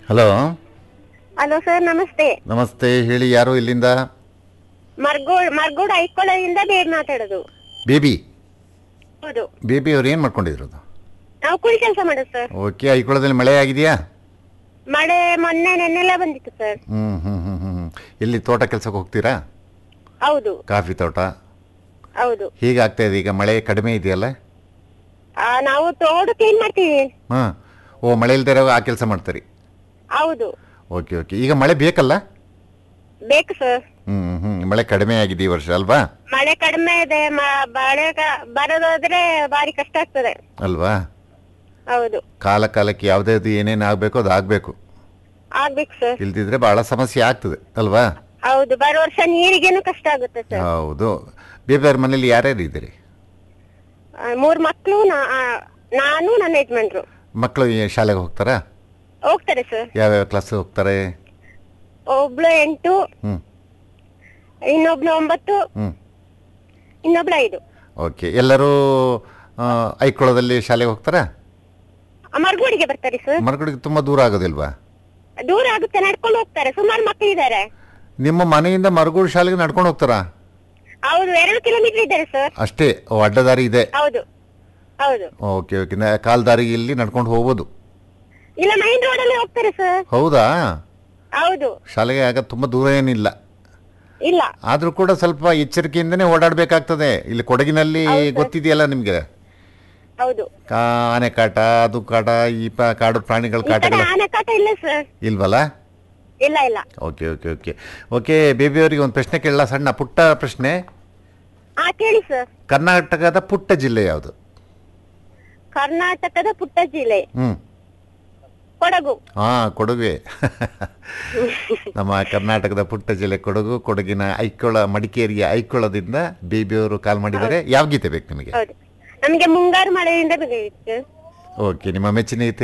hello hello sir ನಮಸ್ತೆ ನಮಸ್ತೆ ಹೇಳಿ ಯಾರು ಇಲ್ಲಿಂದ ಮರ್ಗೋಡ್ ಮರ್ಗೋಡ್ ಐಕೊಳ್ಳದಿಂದ ಬೇಗ ಮಾತಾಡೋದು ಬೇಬಿ ಹೌದು ಬೇಬಿ ಅವ್ರು ಏನು ಮಾಡ್ಕೊಂಡಿರೋದು ನಾವು ಕೂಲಿ ಕೆಲಸ ಮಾಡೋದು ಸರ್ ಓಕೆ ಐಕೊಳದಲ್ಲಿ ಮಳೆ ಆಗಿದೆಯಾ ಮಳೆ ಮೊನ್ನೆ ನೆನ್ನೆಲ್ಲ ಬಂದಿತ್ತು ಸರ್ ಹ್ಞೂ ಹ್ಞೂ ಹ್ಞೂ ಹ್ಞೂ ಎಲ್ಲಿ ತೋಟ ಕೆಲಸಕ್ಕೆ ಹೋಗ್ತೀರಾ ಹೌದು ಕಾಫಿ ತೋಟ ಹೌದು ಹೀಗಾಗ್ತಾ ಇದೆ ಈಗ ಮಳೆ ಕಡಿಮೆ ಇದೆಯಲ್ಲ ಆ, ನಾವು ತೋಡು ಕ್ಲೀನ್ ಮಾಡ್ತೀವಿ ಹಾಂ ಓ ಮಳೆ ಇಲ್ದೇ ಇರೋ ಆ ಕೆಲಸ ಮಾಡ್ತೀರಿ ಹೌದು ಓಕೆ ಓಕೆ ಈಗ ಮಳೆ ಬೇಕಲ್ಲ ಬೇಕು ಸರ್ ಹ್ಞೂ ಹ್ಞೂ ಮಳೆ ಕಡಿಮೆ ಆಗಿದೆ ಈ ವರ್ಷ ಅಲ್ವಾ ಮಳೆ ಕಡಿಮೆ ಇದೆ ಮ- ಮಳೆ ಕ- ಬರೋದಾದ್ರೆ ಭಾರಿ ಕಷ್ಟ ಆಗ್ತದೆ ಅಲ್ವಾ ಹೌದು ಕಾಲ ಕಾಲಕ್ಕೆ ಯಾವುದೇ ಏನೇನು ಆಗಬೇಕೋ ಅದು ಆಗಬೇಕು ಆಗ್ಬೇಕು ಸರ್ ಇಲ್ದಿದ್ರೆ ಭಾಳ ಸಮಸ್ಯೆ ಆಗ್ತದೆ ಅಲ್ವಾ ಹೌದು ಬರೋ ವರ್ಷ ನೀರಿಗೇನು ಕಷ್ಟ ಆಗುತ್ತೆ ಸರ್ ಹೌದು ಬೇಬಿ ಅವ್ರ ಮನೇಲಿ ಯಾರ್ಯಾರು ಇದ್ದೀರಿ ಆ, ಮೂರ್ ಮಕ್ಳು ನಾ- ಆ, ನಾನು ನನ್ನ ಯಜಮಾನ್ರು ಮಕ್ಕಳು ಶಾಲೆಗೆ ಹೋಗ್ತಾರಾ ಹೋಗ್ತಾರೆ ಸರ್ ಯಾವ್ಯಾವ ಕ್ಲಾಸ್ ಹೋಗ್ತಾರೆ ಒಬ್ಳು ಎಂಟು ಹ್ಞೂ ಇನ್ನೊಬ್ಳು ಒಂಬತ್ತು ಹ್ಞೂ ಇನ್ನೊಬ್ಳು ಐದು ಓಕೆ ಎಲ್ಲರೂ ಆ, ಐಕೊಳದಲ್ಲಿ ಶಾಲೆಗೆ ಹೋಗ್ತಾರಾ ಮರ್ಗೋಡಿಗೆ ಬರ್ತಾರೆ ಸರ್ ಮರಗಡಿಗೆ ತುಂಬ ದೂರ ಆಗೋದಿಲ್ವಾ ದೂರ ಆಗುತ್ತೆ ನಡ್ಕೊಂಡು ಹೋಗ್ತಾರೆ ಸುಮಾರು ಮಕ್ಕಳಿದ್ದಾರೆ ನಿಮ್ಮ ಮನೆಯಿಂದ ಮರಗೂಡು ಶಾಲೆಗೆ ನಡ್ಕೊಂಡು ಹೋಗ್ತಾರಾ ಹೌದು ಎರಡು ಕಿಲೋಮೀಟರ್ ಇದ್ದಾರೆ ಸರ್ ಅಷ್ಟೇ ಓ ಅಡ್ಡದಾರಿ ಇದೆ ಹೌದು ಹೌದು ಓಕೆ ಓಕೆ ಕಾಲ್ದಾರಿಯಲ್ಲಿ ನಡ್ಕೊಂಡು ಹೋಗ್ಬೋದು ಇಲ್ಲ ಮೈನ್ ರೋಡ್ ಅಲ್ಲಿ ಹೋಗ್ತಾರೆ ಸರ್ ಹೌದಾ ಹೌದು ಶಾಲೆಗೆ ಆಗ ತುಂಬ ದೂರ ಏನಿಲ್ಲ ಇಲ್ಲ ಆದರೂ ಕೂಡ ಸ್ವಲ್ಪ ಎಚ್ಚರಿಕೆಯಿಂದನೇ ಓಡಾಡಬೇಕಾಗ್ತದೆ ಇಲ್ಲಿ ಕೊಡಗಿನಲ್ಲಿ ಗೊತ್ತಿದೆಯಲ್ಲ ನಿಮಗೆ ಹೌದು ಆನೆ ಕಾಟ ಅದು ಕಾಟ ಈ ಪ ಕಾಡು ಪ್ರಾಣಿಗಳ ಈ ಕಡೆ ಕಾಟಗಳು ಆನೆಕಾಟ ಇಲ್ಲ ಸರ್ ಇಲ್ವಲ್ಲ ಇಲ್ಲ ಇಲ್ಲ ಓಕೆ ಓಕೆ ಓಕೆ ಓಕೆ ಬೇಬಿಯವರಿಗೆ ಒಂದು ಪ್ರಶ್ನೆ ಕೇಳಲ್ಲ ಸಣ್ಣ ಪುಟ್ಟ ಪ್ರಶ್ನೆ ಹಾ ಕೇಳಿ ಸರ್ ಕರ್ನಾಟಕದ ಪುಟ್ಟ ಜಿಲ್ಲೆ ಯಾವುದು ಕರ್ನಾಟಕದ ಪುಟ್ಟ ಜಿಲ್ಲೆ ಹ್ಞೂ ಕೊಡಗು ಹಾಂ ಕೊಡಗುವೆ ನಮ್ಮ ಕರ್ನಾಟಕದ ಪುಟ್ಟ ಜಿಲ್ಲೆ ಕೊಡಗು ಕೊಡಗಿನ ಐಕೊಳ ಮಡಿಕೇರಿಯ ಐಕೊಳದಿಂದ ಬೇಬಿಯವರು ಕಾಲ್ ಮಾಡಿದ್ದಾರೆ ಯಾವ ಗೀತೆ ಬೇಕು ನಿಮಗೆ ಹೌದು ನಮಗೆ ಮುಂಗಾರು ಮಳೆಯಿಂದ ಬೇಕಾಗಿತ್ತು ಓಕೆ ನಿಮ್ಮ ಮೆಚ್ಚಿನ ಗೀತೆ